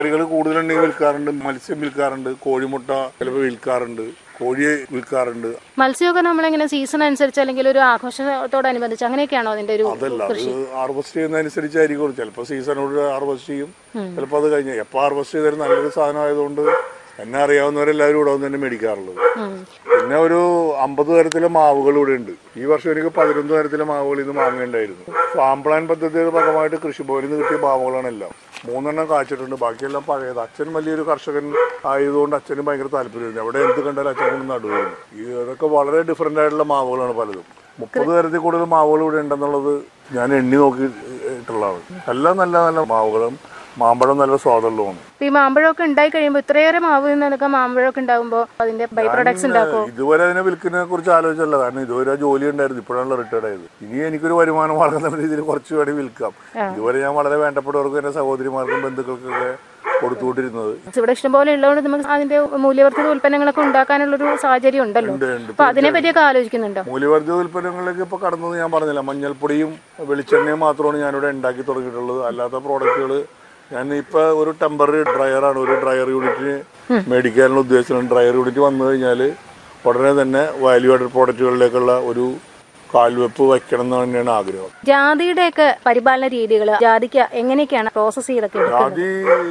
കറികൾ കൂടുതലുണ്ടെങ്കിൽ വിൽക്കാറുണ്ട് മത്സ്യം വിൽക്കാറുണ്ട് കോഴിമുട്ട ചിലപ്പോൾ വിൽക്കാറുണ്ട് കോഴിയെ വിൽക്കാറുണ്ട് മത്സ്യമൊക്കെ നമ്മളെങ്ങനെ സീസൺ അനുസരിച്ച് അല്ലെങ്കിൽ ഒരു ആഘോഷത്തോടനുബന്ധിച്ച് അങ്ങനെയൊക്കെയാണോ അതിന്റെ ഒരു അതല്ല അത് ഹാർവസ്റ്റ് ചെയ്യുന്നതനുസരിച്ചായിരിക്കും ചിലപ്പോൾ സീസണോട് ഹാർവസ്റ്റ് ചെയ്യും ചിലപ്പോൾ അത് കഴിഞ്ഞ് എപ്പോൾ ഹാർവസ്റ്റ് ചെയ്താലും നല്ലൊരു സാധനം ആയതുകൊണ്ട് എന്നെ അറിയാവുന്നവരെല്ലാവരും ഇവിടെ വന്ന് തന്നെ മേടിക്കാറുള്ളത് പിന്നെ ഒരു അമ്പത് തരത്തിലെ മാവുകൾ ഇവിടെ ഉണ്ട് ഈ വർഷം എനിക്ക് പതിനൊന്ന് തരത്തിലെ മാവുകൾ ഇത് വാങ്ങേണ്ടായിരുന്നു ഫാം പ്ലാൻ പദ്ധതിയുടെ ഭാഗമായിട്ട് കൃഷിഭവനിൽ നിന്ന് കിട്ടിയ മാവുകളാണ് എല്ലാം മൂന്നെണ്ണം കാച്ചിട്ടുണ്ട് ബാക്കിയെല്ലാം പഴയത് അച്ഛൻ വലിയൊരു കർഷകൻ ആയതുകൊണ്ട് അച്ഛന് ഭയങ്കര താല്പര്യമായിരുന്നു അവിടെ എന്ത് കണ്ടാലും അച്ഛൻ കൊണ്ട് നടുവായിരുന്നു ഈ അതൊക്കെ വളരെ ഡിഫറെൻ്റ് ആയിട്ടുള്ള മാവുകളാണ് പലതും മുപ്പത് തരത്തിൽ കൂടുതൽ മാവുകൾ ഇവിടെ ഉണ്ടെന്നുള്ളത് ഞാൻ എണ്ണി നോക്കിയിട്ടുള്ളതാണ് എല്ലാം നല്ല നല്ല മാവുകളും മാമ്പഴം നല്ല സ്വാദുള്ളതാണ് ഇപ്പൊ ഈ മാമ്പഴമൊക്കെ ഉണ്ടായി കഴിയുമ്പോൾ ഇത്രയേറെ മാവിൽ നിന്നൊക്കെ മാമ്പഴമൊക്കെ ഉണ്ടാകുമ്പോൾ അതിന്റെ ബൈ പ്രൊഡക്ട്സ് ഉണ്ടാക്കുമോ ഇതുവരെ അതിനെ വിൽക്കുന്നതിനെ കുറിച്ച് ആലോചിച്ചല്ല കാരണം ഇതുവരെ ആ ജോലി ഉണ്ടായിരുന്നു ഇപ്പോഴാണല്ലോ റിട്ടയർഡ് ആയത് ഇനി എനിക്കൊരു വരുമാനം വളർന്ന രീതിയിൽ കുറച്ച് വേണ്ടി വിൽക്കാം ഇതുവരെ ഞാൻ വളരെ വേണ്ടപ്പെട്ടവർക്കും എന്റെ സഹോദരിമാർക്കും ബന്ധുക്കൾക്കൊക്കെ കൊടുത്തുകൊണ്ടിരുന്നത് ഇവിടെ ഇഷ്ടംപോലെ ഉള്ളതുകൊണ്ട് നമുക്ക് അതിന്റെ മൂല്യവർദ്ധിത ഉൽപ്പന്നങ്ങളൊക്കെ ഉണ്ടാക്കാനുള്ളൊരു സാഹചര്യം ഉണ്ടല്ലോ ഉണ്ട്, ഉണ്ട്. അപ്പൊ അതിനെ പറ്റിയൊക്കെ ആലോചിക്കുന്നുണ്ടോ മൂല്യവർദ്ധിത ഉൽപ്പന്നങ്ങളിലേക്ക് ഇപ്പൊ കടന്നത് ഞാൻ പറഞ്ഞില്ല മഞ്ഞൾപ്പൊടിയും വെളിച്ചെണ്ണയും മാത്രമാണ് ഞാനിവിടെ ഉണ്ടാക്കി തുടങ്ങിയിട്ടുള്ളത് അല്ലാത്ത പ്രോഡക്റ്റുകൾ ഞാൻ ഇപ്പൊ ഒരു ടെമ്പററി ഡ്രയറാണ് ഒരു ഡ്രയർ യൂണിറ്റിന് മേടിക്കാനുള്ള ഉദ്ദേശത്തിലാണ് ഡ്രയർ യൂണിറ്റ് വന്നു കഴിഞ്ഞാൽ ഉടനെ തന്നെ വാല്യൂ ആഡഡ് പ്രോഡക്റ്റുകളിലേക്കുള്ള ഒരു കാൽവെപ്പ് വയ്ക്കണം എന്ന് തന്നെയാണ് ആഗ്രഹം ജാതിയുടെയൊക്കെ പരിപാലന രീതികൾ ജാതിക്ക് എങ്ങനെയൊക്കെയാണ് പ്രോസസ് ചെയ്തൊക്കെ എടുക്കുന്നത് ജാതി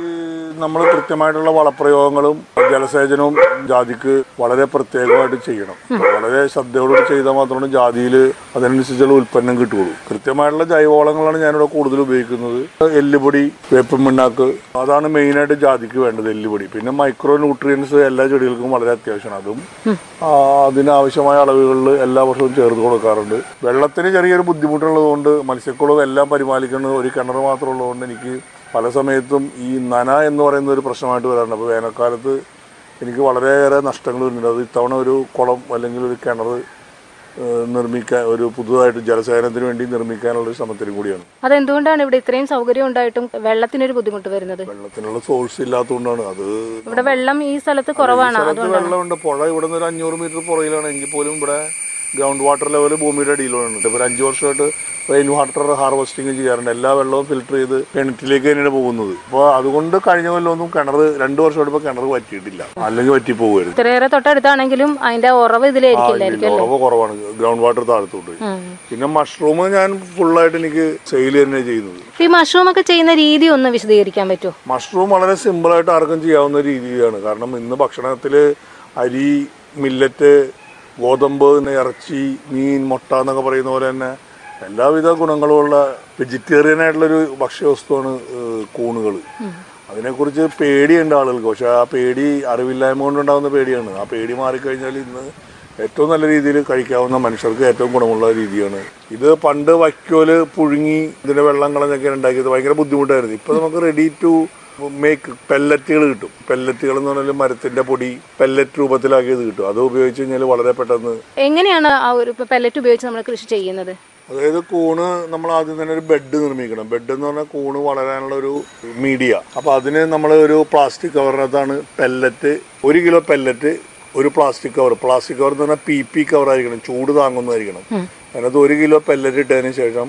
നമ്മൾ കൃത്യമായിട്ടുള്ള വളപ്രയോഗങ്ങളും ജലസേചനവും ജാതിക്ക് വളരെ പ്രത്യേകമായിട്ട് ചെയ്യണം വളരെ ശ്രദ്ധയോടുകൂടി ചെയ്താൽ മാത്രമാണ് ജാതിയിൽ അതിനനുസരിച്ചുള്ള ഉൽപ്പന്നം കിട്ടുകയുള്ളൂ കൃത്യമായിട്ടുള്ള ജൈവവളങ്ങളാണ് ഞാനിവിടെ കൂടുതൽ ഉപയോഗിക്കുന്നത് എല്ലുപൊടി വേപ്പൻ പിണ്ണാക്ക് അതാണ് മെയിനായിട്ട് ജാതിക്ക് വേണ്ടത് എല്ലുപൊടി പിന്നെ മൈക്രോ ന്യൂട്രിയൻസ് എല്ലാ ചെടികൾക്കും വളരെ അത്യാവശ്യമാണ് അതും ആ, അതിനാവശ്യമായ അളവുകളിൽ എല്ലാ വർഷവും ചേർത്ത് കൊടുക്കാറുണ്ട് വെള്ളത്തിന് ചെറിയൊരു ബുദ്ധിമുട്ടുള്ളതുകൊണ്ട് മത്സ്യക്കുളവും എല്ലാം പരിപാലിക്കുന്നത് ഒരു കിണർ മാത്രം ഉള്ളതുകൊണ്ട് എനിക്ക് പല സമയത്തും ഈ നന എന്ന് പറയുന്ന ഒരു പ്രശ്നമായിട്ട് വരാറുണ്ട് അപ്പോൾ വേനൽക്കാലത്ത് എനിക്ക് വളരെയേറെ നഷ്ടങ്ങൾ വരുന്നുണ്ട് അത് ഇത്തവണ ഒരു കുളം അല്ലെങ്കിൽ ഒരു കിണർ ഏഹ്, നിർമ്മിക്കാൻ ഒരു പുതുതായിട്ട് ജലസേചനത്തിന് വേണ്ടി നിർമ്മിക്കാനുള്ള ഒരു ശ്രമത്തിനും കൂടിയാണ് അതെന്തുകൊണ്ടാണ് ഇവിടെ ഇത്രയും സൗകര്യം ഉണ്ടായിട്ടും വെള്ളത്തിനൊരു ബുദ്ധിമുട്ട് വരുന്നത് വെള്ളത്തിനുള്ള സോഴ്സ് ഇല്ലാത്തതുകൊണ്ടാണ് അത് ഇവിടെ വെള്ളം ഈ സ്ഥലത്ത് കുറവാണ് സ്ഥലത്ത് വെള്ളമുണ്ട് പുഴ ഇവിടെ നിന്ന് ഒരു അഞ്ഞൂറ് മീറ്റർ പുറകിലാണ് എങ്കിൽ പോലും ഇവിടെ ഗ്രൗണ്ട് വാട്ടർ ലെവൽ ഭൂമിയുടെ അടിയിലാണ് ഇപ്പോൾ ഒരു അഞ്ച് വർഷമായിട്ട് റെയിൻ വാട്ടർ ഹാർവെസ്റ്റിംഗ് ചെയ്യാറുണ്ട് എല്ലാ വെള്ളവും ഫിൽട്ടർ ചെയ്ത് കിണറ്റിലേക്ക് തന്നെയാണ് പോകുന്നത് അപ്പോൾ അതുകൊണ്ട് കഴിഞ്ഞ കൊല്ലമൊന്നും കിണർ രണ്ട് വർഷമായിട്ട് ഇപ്പോൾ കിണർ പറ്റിയിട്ടില്ല അല്ലെങ്കിൽ പറ്റി പോകുമായിരുന്നു ഇത്രയേറെ തൊട്ടടുത്താണെങ്കിലും അതിന്റെ ഉറവ് ഇതിലായിരിക്കില്ലായിരിക്കും ഉറവ് കുറവാണ് ഗ്രൗണ്ട് വാട്ടർ താഴത്തോട്ട് ഉം. പിന്നെ മഷ്റൂം ഞാൻ ഫുള്ളായിട്ട് എനിക്ക് സെയിൽ തന്നെ ചെയ്യുന്നത് ഈ മഷ്റൂം ഒക്കെ ചെയ്യുന്ന രീതി ഒന്ന് വിശദീകരിക്കാൻ പറ്റുമോ മഷ്റൂം വളരെ സിമ്പിളായിട്ട് ആർക്കും ചെയ്യാവുന്ന രീതിയാണ് കാരണം ഇന്ന് ഭക്ഷണത്തിൽ അരി മില്ലറ്റ് ഗോതമ്പ് പിന്നെ ഇറച്ചി മീൻ മുട്ട എന്നൊക്കെ പറയുന്ന പോലെ തന്നെ എല്ലാവിധ ഗുണങ്ങളുമുള്ള വെജിറ്റേറിയൻ ആയിട്ടുള്ളൊരു ഭക്ഷ്യവസ്തുവാണ് കൂണുകൾ അതിനെക്കുറിച്ച് പേടിയുണ്ട് ആളുകൾക്ക് പക്ഷെ ആ പേടി അറിവില്ലായ്മ കൊണ്ടുണ്ടാകുന്ന പേടിയാണ് ആ പേടി മാറിക്കഴിഞ്ഞാൽ ഇന്ന് ഏറ്റവും നല്ല രീതിയിൽ കഴിക്കാവുന്ന മനുഷ്യർക്ക് ഏറ്റവും ഗുണമുള്ള രീതിയാണ് ഇത് പണ്ട് വൈക്കോല് പുഴുങ്ങി ഇതിന്റെ വെള്ളം കളഞ്ഞൊക്കെ ഉണ്ടാക്കിയത് ഭയങ്കര ബുദ്ധിമുട്ടായിരുന്നു ഇപ്പൊ നമുക്ക് റെഡി ടു മേക്ക് പെല്ലറ്റുകൾ കിട്ടും പെല്ലറ്റുകൾ എന്ന് പറഞ്ഞാൽ മരത്തിന്റെ പൊടി പെല്ലറ്റ് രൂപത്തിലാക്കിയത് കിട്ടും അത് ഉപയോഗിച്ച് കഴിഞ്ഞാൽ വളരെ പെട്ടെന്ന് എങ്ങനെയാണ് ആ ഒരു പെല്ലറ്റ് ഉപയോഗിച്ച് നമ്മൾ കൃഷി ചെയ്യുന്നത് അതായത് കൂണ് നമ്മൾ ആദ്യം തന്നെ ഒരു ബെഡ് നിർമ്മിക്കണം ബെഡ് എന്ന് പറഞ്ഞാൽ കൂണ് വളരാനുള്ള ഒരു മീഡിയ അപ്പൊ അതിന് നമ്മൾ ഒരു പ്ലാസ്റ്റിക് കവറിനകത്താണ് പെല്ലറ്റ് ഒരു കിലോ പെല്ലറ്റ് ഒരു പ്ലാസ്റ്റിക് കവർ പ്ലാസ്റ്റിക് കവർ എന്ന് പറഞ്ഞാൽ പി പി കവർ ആയിരിക്കണം ചൂട് താങ്ങുന്നതായിരിക്കണം അതിനകത്ത് ഒരു കിലോ പെല്ലറ്റ് ഇട്ടതിന് ശേഷം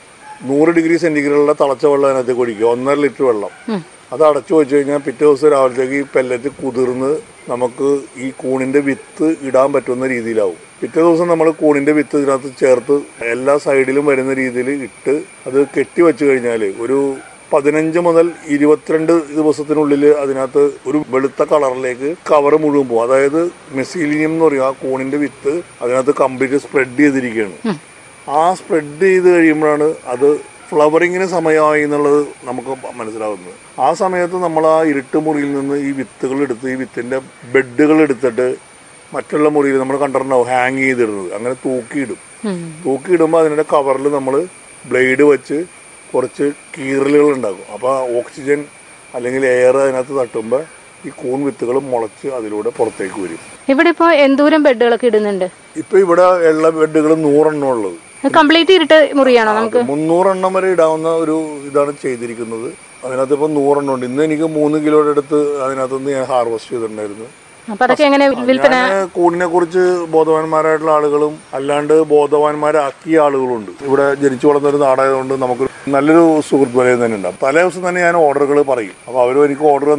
നൂറ് ഡിഗ്രി സെന്റിഗ്രേഡിലുള്ള തിളച്ച വെള്ളം അതിനകത്തേക്ക് ഒഴിക്കുക ഒന്നര ലിറ്റർ വെള്ളം അത് അടച്ചു വെച്ച് കഴിഞ്ഞാൽ പിറ്റേ ദിവസം രാവിലത്തേക്ക് ഈ പെല്ലറ്റ് കുതിർന്ന് നമുക്ക് ഈ കൂണിന്റെ വിത്ത് ഇടാൻ പറ്റുന്ന രീതിയിലാവും പിറ്റേ ദിവസം നമ്മൾ കൂണിന്റെ വിത്ത് ഇതിനകത്ത് ചേർത്ത് എല്ലാ സൈഡിലും വരുന്ന രീതിയിൽ ഇട്ട് അത് കെട്ടി വെച്ച് കഴിഞ്ഞാൽ ഒരു പതിനഞ്ച് മുതൽ ഇരുപത്തിരണ്ട് ദിവസത്തിനുള്ളിൽ അതിനകത്ത് ഒരു വെളുത്ത കളറിലേക്ക് കവർ മുഴുവൻ പോകും അതായത് മെസീലിനിയം എന്ന് പറയും ആ കൂണിന്റെ വിത്ത് അതിനകത്ത് കംപ്ലീറ്റ് സ്പ്രെഡ് ചെയ്തിരിക്കുകയാണ് ആ സ്പ്രെഡ് ചെയ്ത് കഴിയുമ്പോഴാണ് അത് ഫ്ലവറിങ്ങിന് സമയമായി എന്നുള്ളത് നമുക്ക് മനസ്സിലാവുന്നത് ആ സമയത്ത് നമ്മൾ ആ ഇരുട്ട് മുറിയിൽ നിന്ന് ഈ വിത്തുകൾ എടുത്ത് ഈ വിത്തിന്റെ ബെഡുകൾ എടുത്തിട്ട് മറ്റുള്ള മുറിയിൽ നമ്മൾ കണ്ടിട്ടുണ്ടാവും ഹാങ് ചെയ്തിടുന്നത് അങ്ങനെ തൂക്കിയിടും തൂക്കിയിടുമ്പോൾ അതിൻ്റെ കവറിൽ നമ്മൾ ബ്ലേഡ് വെച്ച് കുറച്ച് കീറലുകൾ ഉണ്ടാക്കും അപ്പോൾ ഓക്സിജൻ അല്ലെങ്കിൽ എയർ അതിനകത്ത് തട്ടുമ്പോൾ ഈ കൂൺ വിത്തുകൾ മുളച്ച് അതിലൂടെ പുറത്തേക്ക് വരും ഇവിടെ ഇപ്പോൾ എന്തോരം ബെഡുകളൊക്കെ ഇടുന്നുണ്ട് ഇപ്പൊ ഇവിടെ ഉള്ള ബെഡുകൾ നൂറെണ്ണം ഉള്ളത് കംപ്ലീറ്റ് ഇരുട്ട് മുറിയാണോ നമുക്ക് മുന്നൂറെണ്ണം വരെ ഇടാവുന്ന ഒരു ഇതാണ് ചെയ്തിരിക്കുന്നത് അതിനകത്ത് ഇപ്പൊ നൂറെണ്ണം ഉണ്ട് ഇന്ന് എനിക്ക് മൂന്ന് കിലോയുടെ അടുത്ത് അതിനകത്ത് നിന്ന് ഞാൻ ഹാർവെസ്റ്റ് ചെയ്തിട്ടുണ്ടായിരുന്നു അപ്പൊ അതൊക്കെ എങ്ങനെ വിൽപ്പന ഞാൻ കൂണിനെ കുറിച്ച് ബോധവാന്മാരായിട്ടുള്ള ആളുകളും അല്ലാണ്ട് ബോധവാന്മാരാക്കിയ ആളുകളുണ്ട് ഇവിടെ ജനിച്ചു വളർന്ന ഒരു നാടായതുകൊണ്ട് നമുക്ക് നല്ലൊരു സുഹൃത്ത് വലയം തന്നെ ഉണ്ടാവും തലേ ദിവസം തന്നെ ഞാൻ ഓർഡറുകൾ പറയും അപ്പോൾ അവർ എനിക്ക് ഓർഡർ